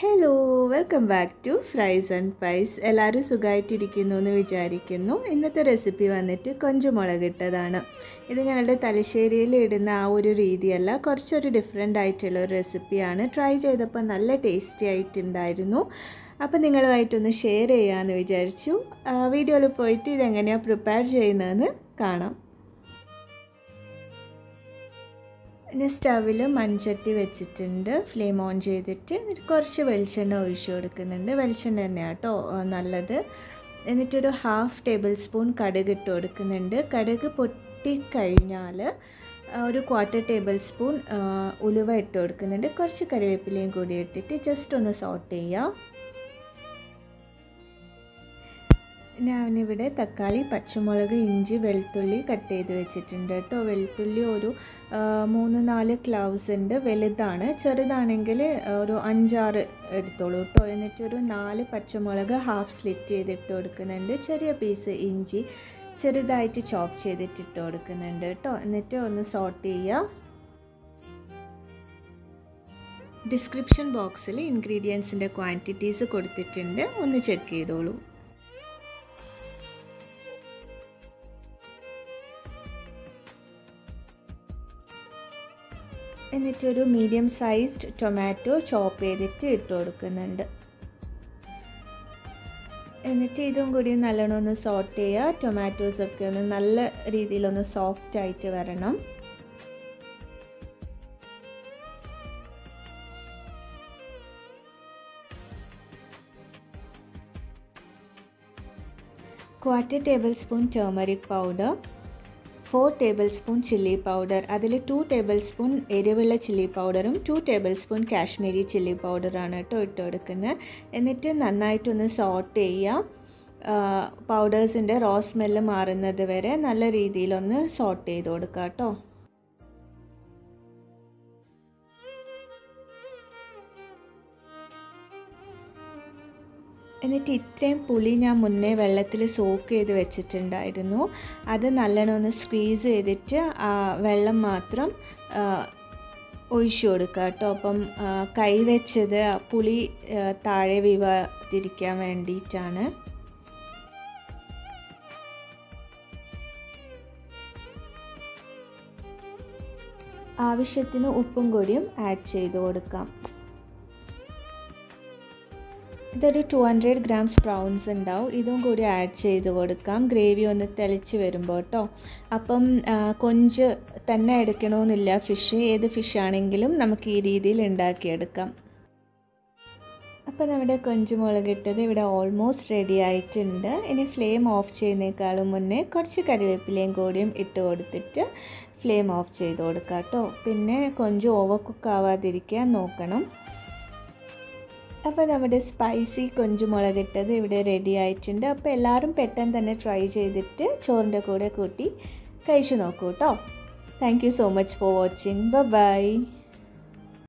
hello welcome back to Fries and Pies എല്ലാവരും സുഖമായിട്ടിരിക്കുന്നു എന്ന് വിചാരിക്കുന്നു ഇന്നത്തെ റെസിപ്പി വന്നിട്ട് കൊഞ്ചുമുളക് ഇട്ടതാണ് ഇത് ഞങ്ങളുടെ തലശ്ശേരിയിൽ ഇടുന്ന ആ ഒരു രീതിയല്ല കുറച്ചൊരു ഡിഫറെൻ്റ് ആയിട്ടുള്ള ഒരു റെസിപ്പിയാണ് ട്രൈ ചെയ്തപ്പോൾ നല്ല ടേസ്റ്റി ആയിട്ടുണ്ടായിരുന്നു അപ്പോൾ നിങ്ങളുമായിട്ടൊന്ന് ഷെയർ ചെയ്യാമെന്ന് വിചാരിച്ചു വീഡിയോയിൽ പോയിട്ട് ഇതെങ്ങനെയാണ് പ്രിപ്പയർ ചെയ്യുന്നതെന്ന് കാണാം പിന്നെ സ്റ്റവിൽ മൺചട്ടി വെച്ചിട്ടുണ്ട് ഫ്ലെയിം ഓൺ ചെയ്തിട്ട് എന്നിട്ട് കുറച്ച് വെളിച്ചെണ്ണ ഒഴിച്ചു കൊടുക്കുന്നുണ്ട് വെളിച്ചെണ്ണ തന്നെയാണ് കേട്ടോ നല്ലത് എന്നിട്ടൊരു ഹാഫ് ടേബിൾ സ്പൂൺ കടുക് ഇട്ട് കൊടുക്കുന്നുണ്ട് കടുക് പൊട്ടിക്കഴിഞ്ഞാൽ ഒരു ക്വാർട്ടർ ടേബിൾ സ്പൂൺ ഉലുവ ഇട്ട് കൊടുക്കുന്നുണ്ട് കുറച്ച് കറിവേപ്പിലയും കൂടി ഇട്ടിട്ട് ജസ്റ്റ് ഒന്ന് സോട്ട് ചെയ്യുക ഞാനിവിടെ തക്കാളി പച്ചമുളക് ഇഞ്ചി വെളുത്തുള്ളി കട്ട് ചെയ്ത് വെച്ചിട്ടുണ്ട് കേട്ടോ വെളുത്തുള്ളി ഒരു മൂന്ന് നാല് ക്ലൗസ് ഉണ്ട് വലുതാണ് ചെറുതാണെങ്കിൽ ഒരു അഞ്ചാറ് എടുത്തോളൂ കേട്ടോ എന്നിട്ടൊരു നാല് പച്ചമുളക് ഹാഫ് സ്ലിറ്റ് ചെയ്തിട്ട് കൊടുക്കുന്നുണ്ട് ചെറിയ പീസ് ഇഞ്ചി ചെറുതായിട്ട് ചോപ്പ് ചെയ്തിട്ട് ഇട്ട് കൊടുക്കുന്നുണ്ട് കേട്ടോ എന്നിട്ട് ഒന്ന് സോട്ട് ചെയ്യുക ഡിസ്ക്രിപ്ഷൻ ബോക്സിൽ ഇൻഗ്രീഡിയൻസിൻ്റെ ക്വാൻറ്റിറ്റീസ് കൊടുത്തിട്ടുണ്ട് ഒന്ന് ചെക്ക് ചെയ്തോളൂ എന്നിട്ടൊരു മീഡിയം സൈസ്ഡ് ടൊമാറ്റോ ചോപ്പ് ചെയ്തിട്ട് ഇട്ട് കൊടുക്കുന്നുണ്ട് എന്നിട്ട് ഇതും കൂടി നല്ലോണം ഒന്ന് സോട്ട് ചെയ്യുക ടൊമാറ്റോസൊക്കെ ഒന്ന് നല്ല രീതിയിലൊന്ന് സോഫ്റ്റ് ആയിട്ട് വരണം quarter tablespoon turmeric powder four tablespoon chilli powder അതിൽ ടു ടേബിൾ സ്പൂൺ എരിവുള്ള ചില്ലി പൗഡറും two tablespoon Kashmiri chilli പൗഡറാണ് കേട്ടോ ഇട്ട് കൊടുക്കുന്നത് എന്നിട്ട് നന്നായിട്ടൊന്ന് സോട്ട് ചെയ്യുക പൗഡേഴ്സിൻ്റെ റോ സ്മെല്ല് മാറുന്നത് വരെ നല്ല രീതിയിലൊന്ന് സോട്ട് ചെയ്ത് കൊടുക്കുക കേട്ടോ എന്നിട്ട് ഇത്രയും പുളി ഞാൻ മുന്നേ വെള്ളത്തിൽ സോക്ക് ചെയ്ത് വെച്ചിട്ടുണ്ടായിരുന്നു അത് നല്ലോണം ഒന്ന് സ്ക്വീസ് ചെയ്തിട്ട് ആ വെള്ളം മാത്രം ഒഴിച്ചു കൊടുക്കുക കേട്ടോ അപ്പം കൈ വെച്ചത് പുളി താഴെ വീവാതിരിക്കാൻ വേണ്ടിയിട്ടാണ് ആവശ്യത്തിന് ഉപ്പും കൂടിയും ആഡ് ചെയ്ത് കൊടുക്കാം ഇതൊരു ടു ഹൺഡ്രഡ് ഗ്രാംസ് പ്രൗൺസ് ഉണ്ടാവും ഇതും കൂടി ആഡ് ചെയ്ത് കൊടുക്കാം ഗ്രേവി ഒന്ന് തെളിച്ച് വരുമ്പോൾ കേട്ടോ അപ്പം കൊഞ്ച് തന്നെ എടുക്കണമെന്നില്ല ഫിഷ് ഏത് ഫിഷ് ആണെങ്കിലും നമുക്ക് ഈ രീതിയിൽ ഉണ്ടാക്കിയെടുക്കാം അപ്പോൾ നമ്മുടെ കൊഞ്ച് മുളകിട്ടത് ഇവിടെ ഓൾമോസ്റ്റ് റെഡി ആയിട്ടുണ്ട് ഇനി ഫ്ലെയിം ഓഫ് ചെയ്യുന്നേക്കാളും മുന്നേ കുറച്ച് കറിവേപ്പിലയും കൂടിയും ഇട്ട് കൊടുത്തിട്ട് ഫ്ലെയിം ഓഫ് ചെയ്ത് കൊടുക്കാം കേട്ടോ പിന്നെ കൊഞ്ച് ഓവർ കുക്ക് ആവാതിരിക്കാൻ നോക്കണം അപ്പോൾ നമ്മുടെ സ്പൈസി കൊഞ്ചു മുളകിട്ടത് ഇവിടെ റെഡി ആയിട്ടുണ്ട് അപ്പോൾ എല്ലാവരും പെട്ടെന്ന് തന്നെ ട്രൈ ചെയ്തിട്ട് ചോറിൻ്റെ കൂടെ കൂട്ടി കഴിച്ചു നോക്കൂ കേട്ടോ thank you so much for watching by